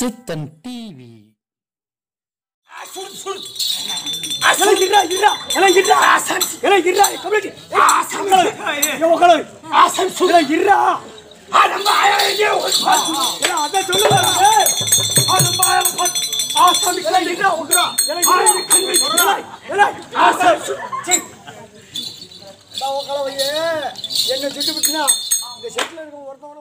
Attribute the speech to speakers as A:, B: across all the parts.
A: சித்தன் TV
B: என்ன சுட்டு விட்டுனா இந்த செட்டில் இருக்க ஒருத்தவன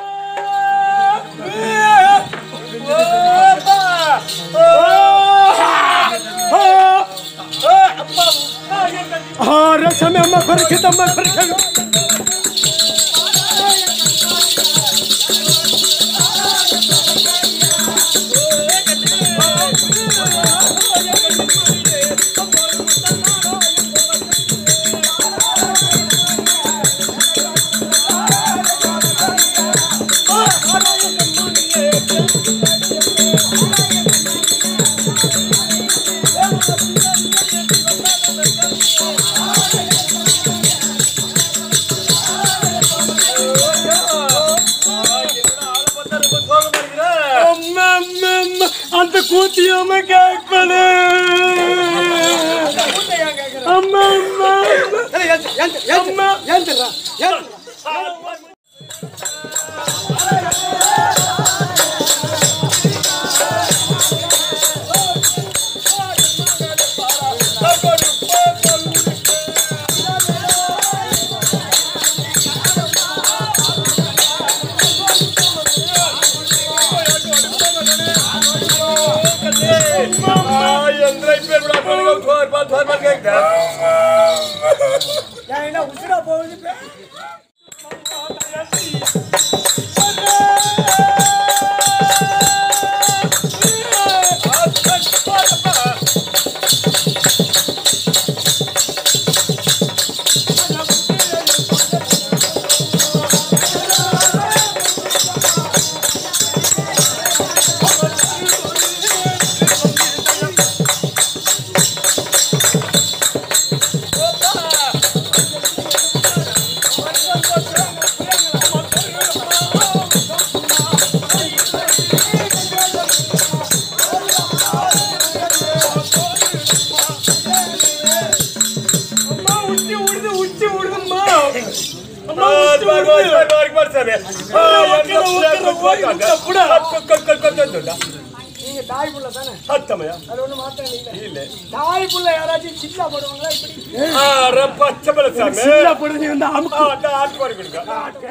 B: ரசமே அம்மா குறைக்குது அம்மா குறைக்குது அம்மா, அம்மா, அம்மா, அந்த கூத்தியம்மா கேட்பது அம்மா அம்மா அம்மா என்ன உசுரா போகுது அம்மா உச்சி உடுது உச்சி உடுதும்மா அம்மா நீங்க தாய் புள்ள தானே அது ஒண்ணு மாத்திரம் இல்ல தாய் புள்ள யாராச்சும் சில்லா போடுவாங்களா இப்படி சில்லா போடுறது நீ வந்து அமுக்கு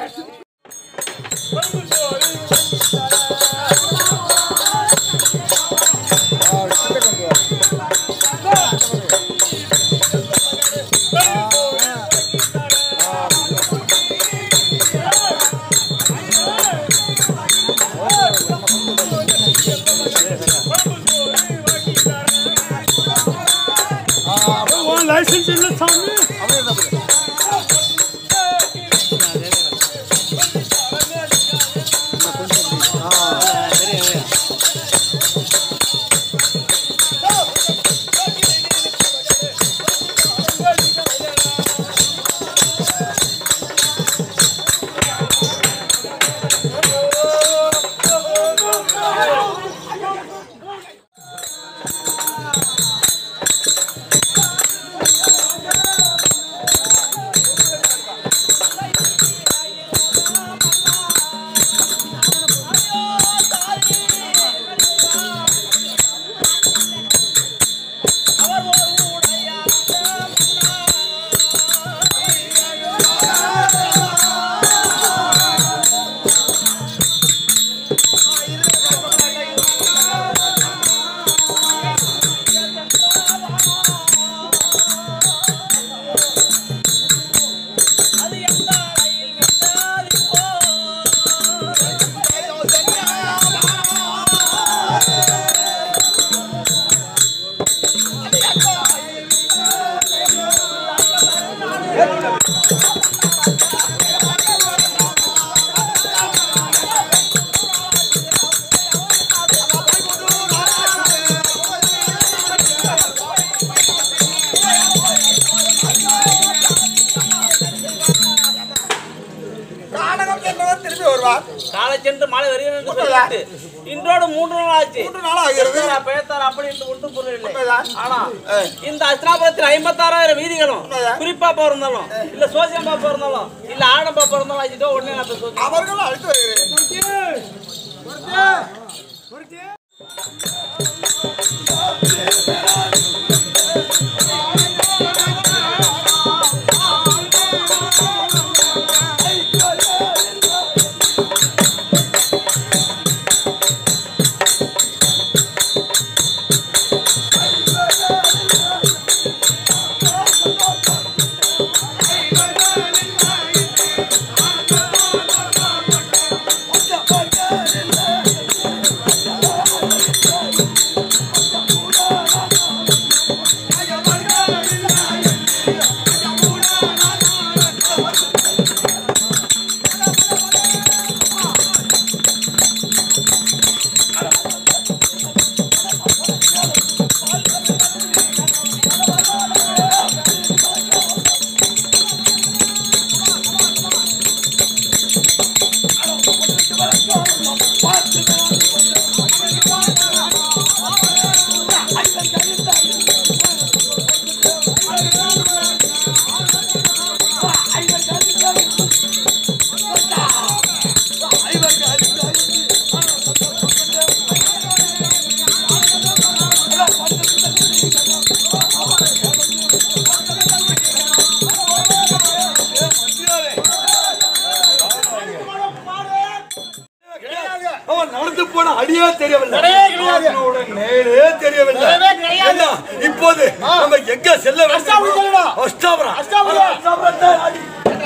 B: லைசன்ஸ் இல்ல சாமி
A: சென்று மாலை வருகிறேன் என்று சொல்லிவிட்டு இன்றோடு மூன்று நாள் ஆச்சு
C: மூன்று நாள் ஆகிறது.
A: பேத்தார், பேத்தார் அப்படி என்று ஒன்றும் பொருள் இல்லை
C: உண்மைதான்.
A: ஆனா இந்த அஸ்திராபுரத்தில் ஐம்பத்தாறாயிரம் வீதிகளும்
C: உண்மைதான்.
A: குறிப்பா இருந்தாலும் இல்ல சோசியம் பாப்பா இருந்தாலும் இல்ல ஆடம் பாப்பா இருந்தாலும் இதோ ஒண்ணே நான் சொல்றேன்
C: அவர்களும் அழைத்து வருகிறேன்
B: அவன் நடந்து போன அடியே தெரியவில்லை
C: கிடையவே கிடையாது.
B: அவனோட நேரே தெரியவில்லை
C: கிடையவே கிடையாது.
B: என்ன, இப்போது நம்ம எங்க செல்ல வேண்டும்?
C: அஷ்டாபுரம் செல்லணும்.
B: அஷ்டாபுரம்.
C: அஷ்டாபுரம்.
B: அஷ்டாபுரத்தை அடி.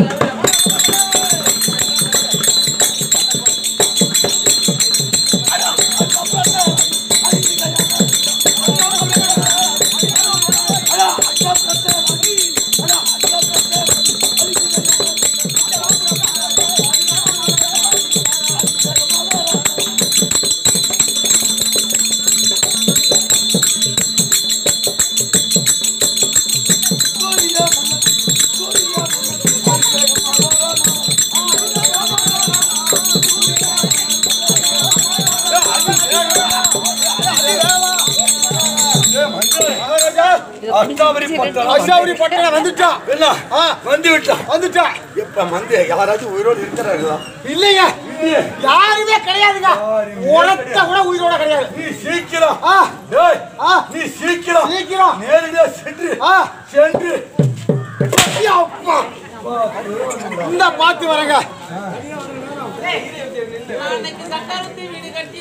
B: அஷ்டாபுரி பட்டணம்.
C: அஷாவரி பட்டணம் வந்துட்டான்
B: என்ன? வந்து விட்டான்
C: வந்துட்டான்
B: எப்ப வந்து யாராச்சும் உயிரோடு இருக்கிறார்களா
C: இல்லைங்க யாருமே கிடையாதுங்க உரத்த கூட உயிரோட கிடையாது
B: நீ சீக்கிரம்
C: ஆ,
B: டேய்,
C: ஆ,
B: நீ சீக்கிரம்
C: சீக்கிரம்.
B: நேரடியா சென்று
C: ஆ.
B: சென்று
C: ஐயா, அப்பா. இந்த பாத்து வரங்க
A: அன்னைக்கு சட்டாரத்தி வீடு கட்டி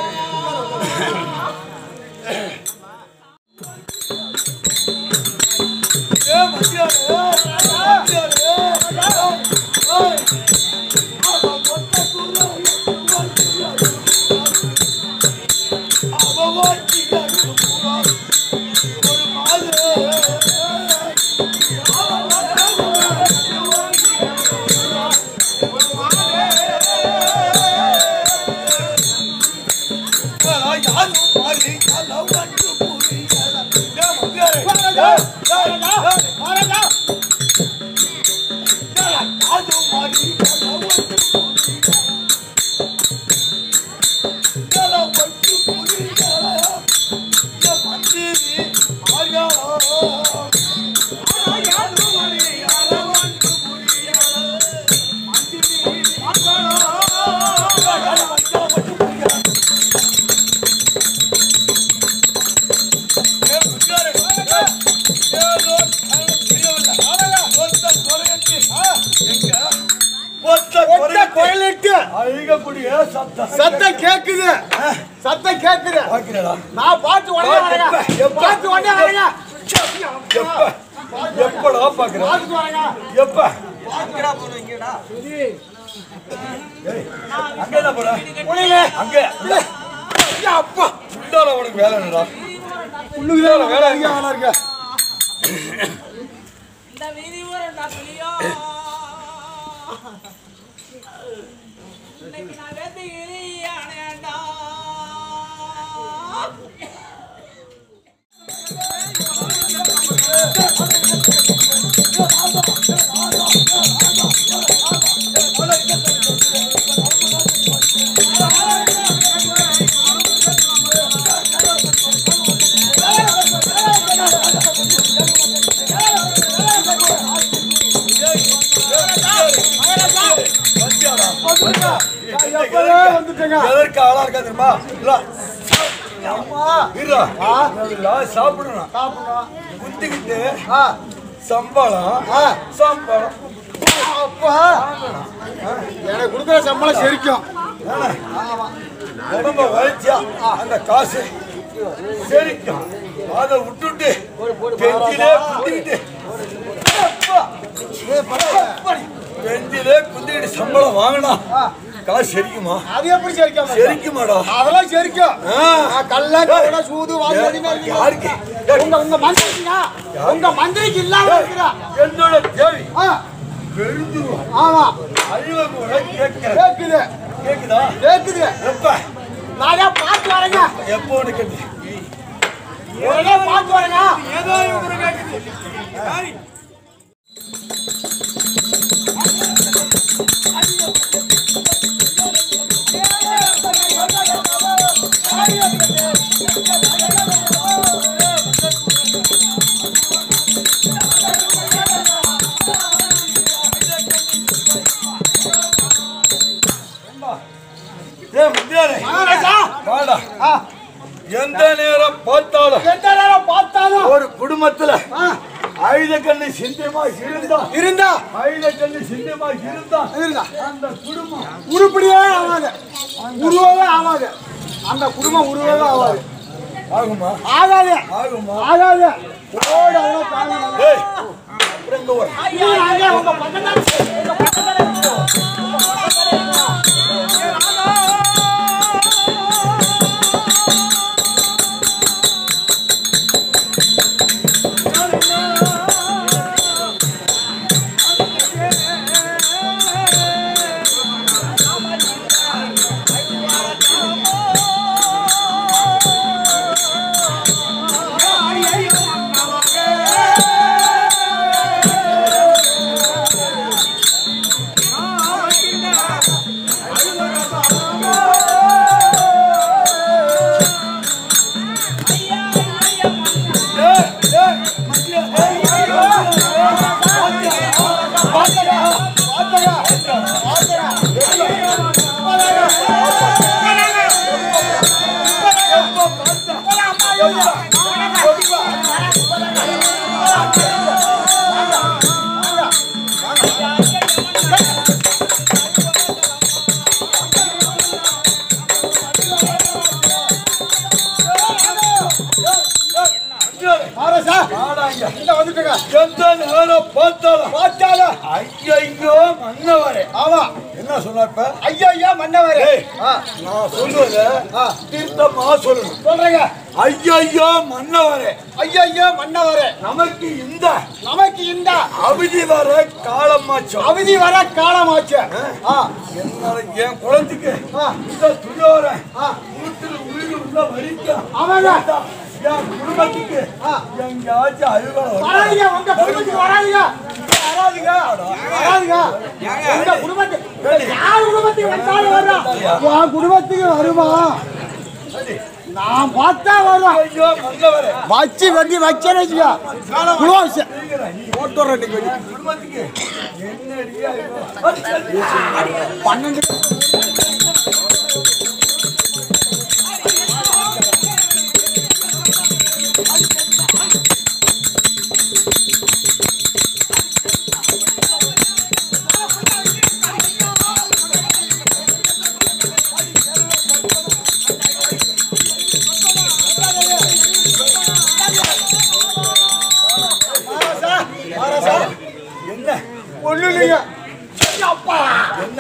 C: குரலிட்டு
B: அழுகக்கூடிய சத்தம்
C: சத்தம் கேக்குது சத்தம் கேக்குது
B: பார்க்கிறடா
C: நான் பார்த்து உடனே வரேங்க
B: எப்ப?
C: பார்த்து உடனே வரேங்க
B: எப்ப எப்படா பாக்குற
C: பார்த்துட்டு வரேங்க
B: எப்ப ஏய், அங்க என்ன போற
C: புரியல
B: அங்க ஐயா, அப்பா உண்டால உனக்கு வேலை என்னடா உள்ளுக்குதான் வேலை
C: இங்க
B: இங்க
C: வேணா இருக்க
A: இந்த வீதி ஊரண்டா புலியோ இன்னைக்கு நான் வேத்து இரியானேண்டா
B: ஆ தெரியுமா இல்ல
C: அம்மா
B: இருடா
C: ஆ.
B: நல்லா சாப்பிடணும்
C: சாப்பிடணும்
B: குத்திக்கிட்டு
C: ஆ
B: சம்பளம்
C: ஆ
B: சம்பளம்
C: அப்பா எனக்கு கொடுக்குற சம்பளம் செரிக்கும்
B: ஏன்னா, உடம்ப வளைச்சியா அந்த காசு சரிக்கும் அதை விட்டுட்டு பெஞ்சிலே குத்திக்கிட்டு அப்பா,
C: ஏய், பரவாயில்ல.
B: அப்படி, பெஞ்சிலே குத்திக்கிட்டு சம்பளம் வாங்கினா
C: ஆ,
B: காசு சரிக்குமா
C: அது எப்படி செரிக்கும்
B: சரிக்குமாடா
C: அதெல்லாம் செரிக்கும்
B: ஆ.
C: நான் கல்ல கவட சூது வாங்கி
B: யாருக்கு
C: உங்க உங்க மந்திரிக்குங்க உங்க மந்திரிக்கு இல்லாம இருக்கிறா
B: என்னோட தேவி
C: ஆ,
B: பெருந்துருவா
C: ஆமா
B: அழுவ கூட கேட்கிறேன்
C: கேக்குது
B: கேக்குதா
C: கேக்குது
B: எப்ப
C: நான் ஏன் பார்த்து வரேங்க
B: எப்போ உனக்கு
C: உடனே பார்த்து வரேங்க
B: ஏதோ இவரு கேக்குது யாரு? ஏய், முத்தியாரே,
C: மகாராஜா
B: வாடா.
C: ஆ,
B: எந்த நேரம் பார்த்தாலும்
C: எந்த நேரம் பார்த்தாலும்
B: ஒரு குடும்பத்துல
C: ஆ,
B: ஆயுத கண்ணு சிந்தமா இருந்தா
C: இருந்தா
B: ஆயுத கண்ணு சிந்தமா இருந்தா
C: இருந்தா
B: அந்த குடும்பம்
C: உருப்படியே ஆகாது உருவவே ஆகாது அந்த குடும்பம் உருவவே ஆகாது
B: ஆகுமா
C: ஆகாது
B: ஆகுமா
C: ஆகாது ஓடு அதெல்லாம் தாங்க
B: ஏய் அப்புறம் இங்க வர
C: அங்கே உங்க பக்கத்துல உங்க பக்கத்துல
B: ஏய் ஏய் மத்தியா ஏய்
C: மகாராஜா
B: வாடாங்க
C: இந்த வந்துட்டுங்க
B: எந்த நேரம் பார்த்தாலும்
C: பார்த்தாலும்
B: ஐயோ மன்னவரே
C: ஆமா
B: என்ன சொன்னார் இப்ப
C: ஐயா ஐயா மன்னவரே
B: ஏய்,
C: ஆ,
B: நான் சொல்லுவத தீர்த்தமா சொல்லணும்
C: சொல்றேங்க
B: ஐயோ மன்னவரே
C: ஐயா ஐயா மன்னவரே
B: நமக்கு இந்த
C: நமக்கு இந்த
B: அவதி வர காலமாச்சோம்
C: அவதி வர காலமாச்சு ஆ,
B: என்னால என் குழந்தைக்கு
C: ஆ,
B: இந்த துணியோர
C: ஆ.
B: வீட்டுல உயிர் உள்ள வரைக்கும்
C: ஆமாங்க
B: என் குடும்பத்துக்கு
C: ஆ.
B: எங்கேயாச்சும் அழுகணும்
C: வராதீங்க உங்க குடும்பத்துக்கு வராதீங்க வராதீங்க வராதீங்க உங்க குடும்பத்துக்கு யார் குடும்பத்துக்கு வந்தாலும் வரும் உன் குடும்பத்துக்கு வருமா நான் பார்த்தா வரும்
B: ஐயோ மன்னவரே
C: வச்சு வெட்டி வச்சேன்னு வச்சுக்கோ குளோஸ் போட்டோ ரெண்டு
B: குடும்பத்துக்கு என்னடியா
C: பன்னெண்டு
B: என்ன
C: ஒண்ணு இல்லைங்க அப்பா
B: என்ன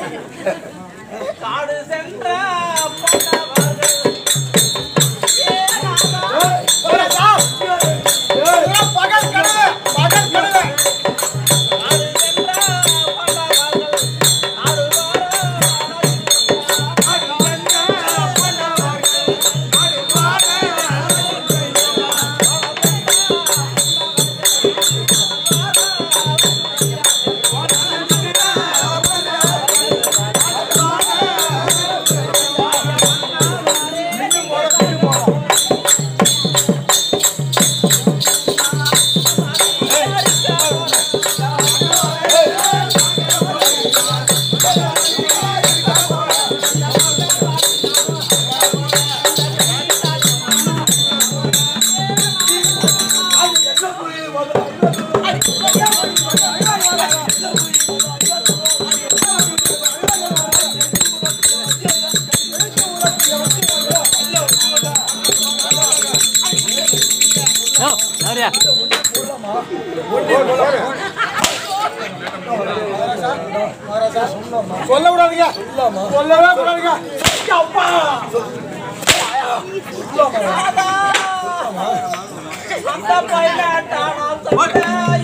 A: காடு சென்ற பட்டவர்கள்
C: பகல் கனவு பகல் கனவு
A: காடு சென்ற பட்டவர்கள் நாடு
C: ஆ சொல்ல கூடாதுங்க சொல்லவே கூடாதுங்க அப்பா
A: அந்த பையனாட்டானா சொன்னாயிரா.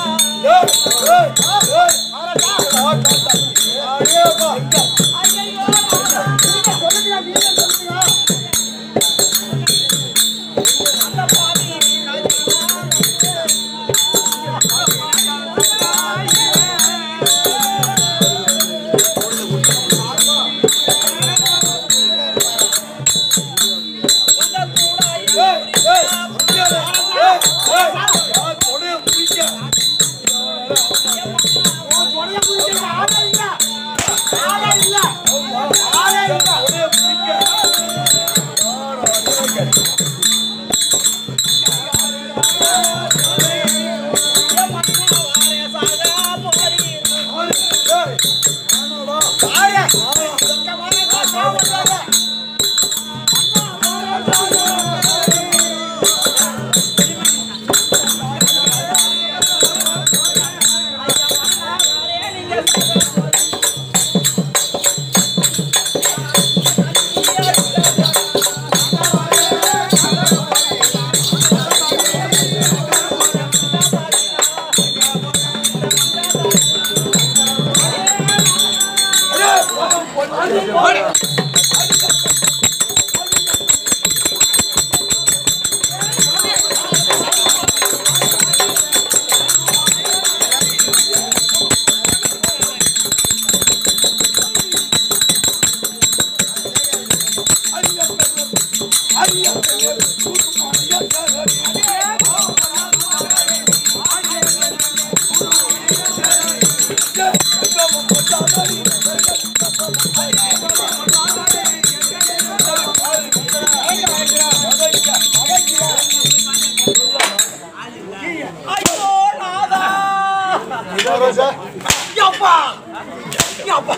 A: ஐயோ நாதா யப்பா யப்பா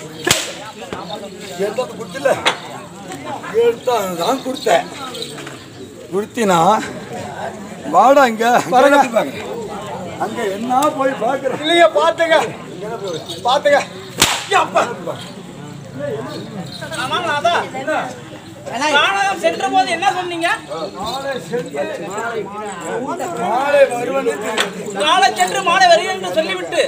D: எடுத்து கொடுத்துல எடுத்தான் நான் கொடுத்தேன் கொடுத்தினா வாடா இங்க
C: பாருங்க.
D: அங்க என்ன போய் பாக்குறேன்
C: இல்லைங்க பாத்துங்க பாத்துங்க
A: யப்பா ஆமா நாதா நாடகம் சென்ற போது என்ன சொன்னீங்க
D: மாலை வருவனு தெரியுது
A: நாளை சென்று மாலை வருகிறேன் என்று சொல்லிவிட்டு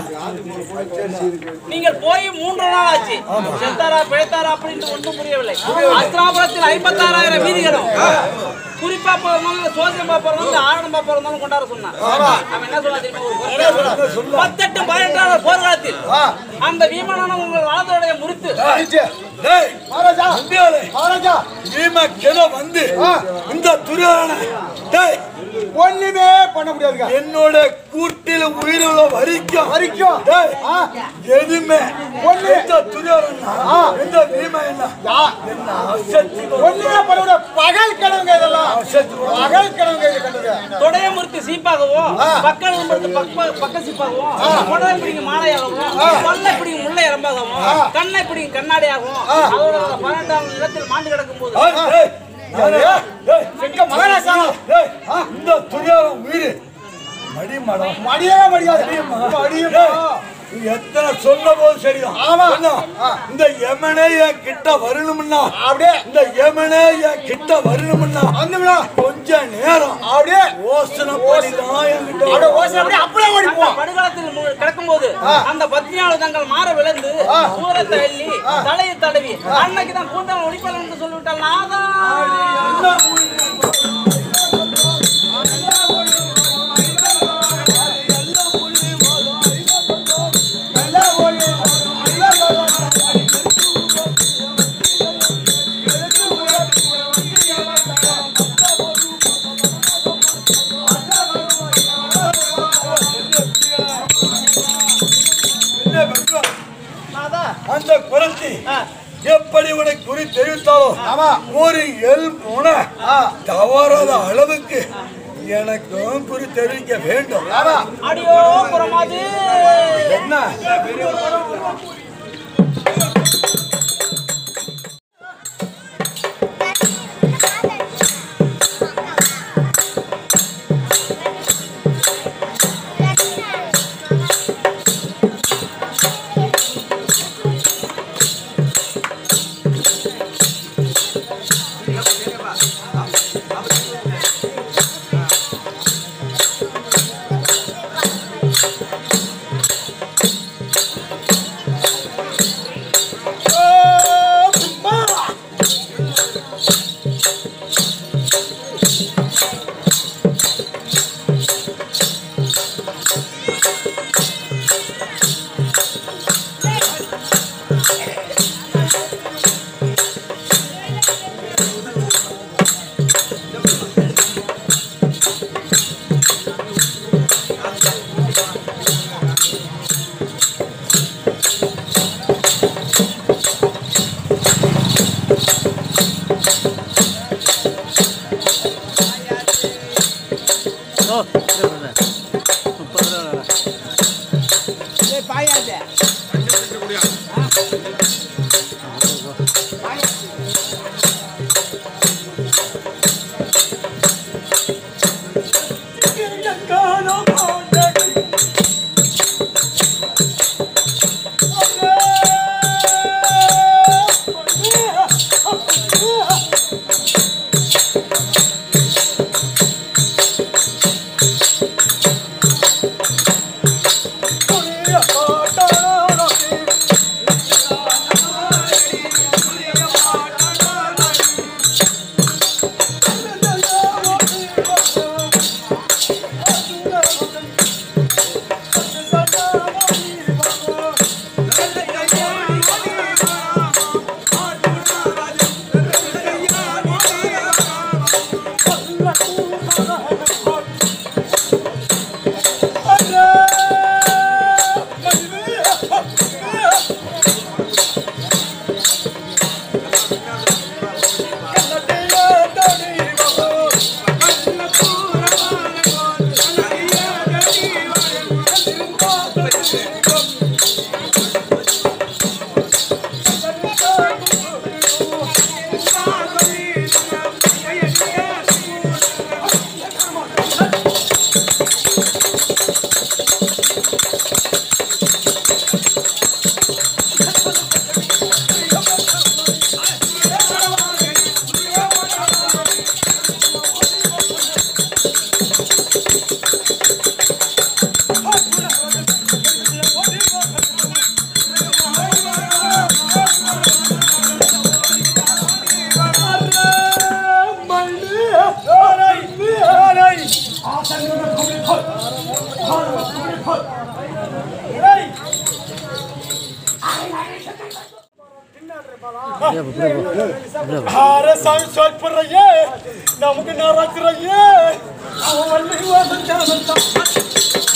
A: நீங்கள் போய் மூன்று நாள் ஆச்சு செத்தாரா பிழைத்தாரா அப்படின்னு ஒன்றும் புரியவில்லை அஸ்திராபுரத்தில் ஐம்பத்தாறாயிரம் வீதிகளும் குறிப்பா பிறந்தாலும் சோசியம் பிறந்தாலும் ஆரணம் பிறந்தாலும் கொண்டாட சொன்னான் அவன் என்ன சொன்னா தெரியுமா ஒரு பத்தெட்டு பதினெட்டாவது போர்க்காலத்தில் அந்த வீமனான உங்கள் வலதுடைய முறித்து
D: டேய்
C: மகாராஜா
D: இந்தியாவிலே
C: மகாராஜா
D: பீம கிள வந்து
C: ஆ.
D: இந்த துரியோதன டேய்
C: ஒண்ணுமே பண்ண முடியாதுங்க
D: என்னோட கூட்டில் உயிருள்ள வரிக்கும்
C: வரைக்கும்
D: டேய்
C: ஆ,
D: எதுவுமே
C: ஒண்ணு.
D: எந்த துரியோதனா
C: ஆ.
D: எந்த பீம என்ன
C: யா,
D: என்ன அசத்தி
C: ஒண்ணுமே பண்ண முடியாது பகல் கனவுங்க இதெல்லாம் பகல் கனவுங்க இது கண்டது
A: தொடைய முறுக்கு சீப்பாகவும்
C: ஆ.
A: பக்கம் முறுக்கு பக்க பக்க சீப்பாகவும் குடலை பிடிக்கும் மாலையாகவும் கொல்லை பிடிக்கும் முல்லை எறும்பாகவும் கண்ணை பிடிக்கும் கண்ணாடியாகவும் அதோட அந்த பன்னெண்டாம் நிலத்தில் மாண்டு கிடக்கும் போது
D: டேய் யாரு? டேய்
C: எங்க மகாராஜா
D: டேய் இந்த துரியோதன உயிர் மடிமடம்
C: மடியவே முடியாது மடியுமா
D: நீ எத்தனை சொன்ன போது சரிதான்
C: ஆமா.
D: என்ன?
C: ஆ.
D: இந்த யமனே என் கிட்ட வரணும்னா
C: அப்படியே
D: இந்த யமனே என் கிட்ட வரணும்னா
C: வந்துவிடா
D: கொஞ்ச நேரம்
C: அப்படியே
D: யோசனை பண்ணி தான் என்கிட்ட
C: அப்படியே ஓசை அப்படியே அப்படியே ஓடி
A: அந்த
C: போ
A: படுகாலத்தில் மு- கிடக்கும்போது அந்த பத்னியாளர் தங்கள் மாற விழுந்து தூரத்தை அள்ளி தலையை தடவி அன்னைக்கு தான் கூந்தல் ஒளிப்பலம் என்று சொல்லிவிட்டால் நாதா
D: என்ன பண்றான்?
A: நாதா
D: அந்த குரத்தி
A: ஆ.
D: எப்படி உனக்கு குறி தெரிவித்தாலும்
C: ஆமா.
D: ஒரு எல் முனை
C: ஆ.
D: தவறாத அளவுக்கு எனக்கும் குறி தெரிவிக்க வேண்டும்
A: அடியோ புறமாது
D: என்ன
B: அரசாங்க சொல்புறையே நமக்கு நடத்துறையே அவன் வந்து